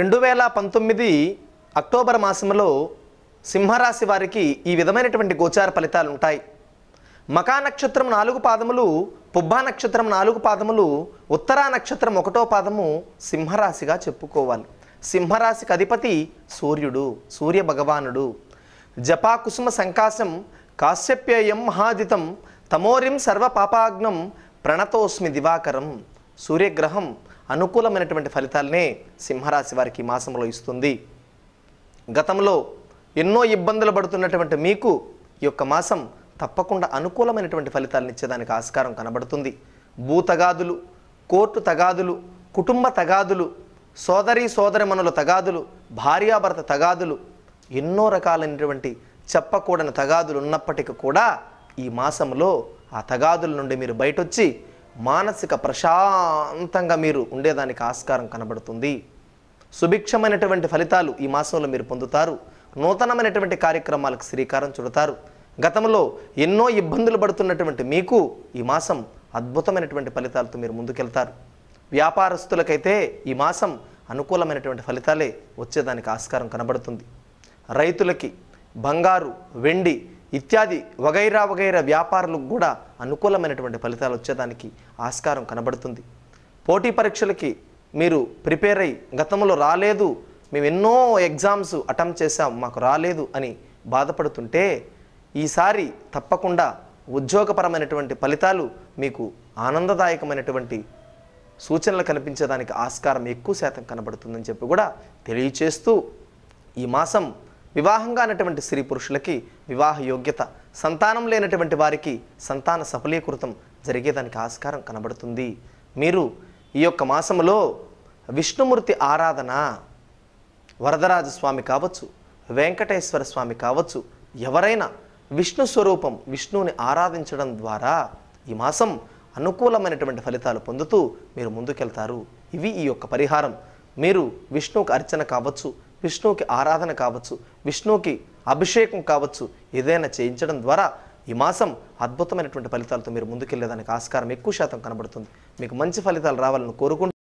రెండు వేల పంతొమ్మిది అక్టోబర్ మాసంలో సింహరాశి వారికి ఈ విధమైనటువంటి గోచార ఫలితాలు ఉంటాయి మకా నక్షత్రం నాలుగు పాదములు పుబ్బా నక్షత్రం నాలుగు పాదములు ఉత్తరా నక్షత్రం ఒకటో పాదము సింహరాశిగా చెప్పుకోవాలి సింహరాశికి అధిపతి సూర్యుడు సూర్య భగవానుడు జపా కుసుమ సంకాశం కాశ్యప్యేయం మహాదితం తమోరిం సర్వ పాపాగ్నం ప్రణతోస్మి దివాకరం సూర్యగ్రహం అనుకూలమైనటువంటి ఫలితాలనే సింహరాశి వారికి ఈ మాసంలో ఇస్తుంది గతంలో ఎన్నో ఇబ్బందులు పడుతున్నటువంటి మీకు ఈ యొక్క మాసం తప్పకుండా అనుకూలమైనటువంటి ఫలితాలను ఇచ్చేదానికి ఆస్కారం కనబడుతుంది భూ తగాదులు కోర్టు తగాదులు కుటుంబ తగాదులు సోదరి సోదరిమణుల తగాదులు భార్యాభర్త తగాదులు ఎన్నో రకాలైనటువంటి చెప్పకూడని తగాదులు ఉన్నప్పటికీ కూడా ఈ మాసంలో ఆ తగాదుల నుండి మీరు బయటొచ్చి మానసిక ప్రశాంతంగా మీరు ఉండేదానికి ఆస్కారం కనబడుతుంది సుభిక్షమైనటువంటి ఫలితాలు ఈ మాసంలో మీరు పొందుతారు నూతనమైనటువంటి కార్యక్రమాలకు శ్రీకారం చుడతారు గతంలో ఎన్నో ఇబ్బందులు పడుతున్నటువంటి మీకు ఈ మాసం అద్భుతమైనటువంటి ఫలితాలతో మీరు ముందుకెళ్తారు వ్యాపారస్తులకైతే ఈ మాసం అనుకూలమైనటువంటి ఫలితాలే వచ్చేదానికి ఆస్కారం కనబడుతుంది రైతులకి బంగారు వెండి ఇత్యాది వగైరా వగైరా వ్యాపారులకు కూడా అనుకూలమైనటువంటి ఫలితాలు వచ్చేదానికి ఆస్కారం కనబడుతుంది పోటీ పరీక్షలకి మీరు ప్రిపేర్ అయ్యి గతంలో రాలేదు మేము ఎన్నో ఎగ్జామ్స్ అటెంప్ట్ చేసాం మాకు రాలేదు అని బాధపడుతుంటే ఈసారి తప్పకుండా ఉద్యోగపరమైనటువంటి ఫలితాలు మీకు ఆనందదాయకమైనటువంటి సూచనలు కనిపించేదానికి ఆస్కారం ఎక్కువ శాతం కనబడుతుందని చెప్పి కూడా తెలియచేస్తూ ఈ మాసం వివాహంగా అన్నటువంటి స్త్రీ పురుషులకి వివాహ యోగ్యత సంతానం లేనటువంటి వారికి సంతాన సఫలీకృతం జరిగేదానికి ఆస్కారం కనబడుతుంది మీరు ఈ యొక్క మాసములో విష్ణుమూర్తి ఆరాధన వరదరాజ స్వామి కావచ్చు వెంకటేశ్వర స్వామి కావచ్చు ఎవరైనా విష్ణు స్వరూపం విష్ణువుని ఆరాధించడం ద్వారా ఈ మాసం అనుకూలమైనటువంటి ఫలితాలు పొందుతూ మీరు ముందుకెళ్తారు ఇవి ఈ యొక్క పరిహారం మీరు విష్ణువుకి అర్చన కావచ్చు విష్ణువుకి ఆరాధన కావచ్చు విష్ణువుకి అభిషేకం కావచ్చు ఏదైనా చేయించడం ద్వారా ఈ మాసం అద్భుతమైనటువంటి ఫలితాలతో మీరు ముందుకెళ్లేదానికి ఆస్కారం ఎక్కువ శాతం కనబడుతుంది మీకు మంచి ఫలితాలు రావాలని కోరుకుంటూ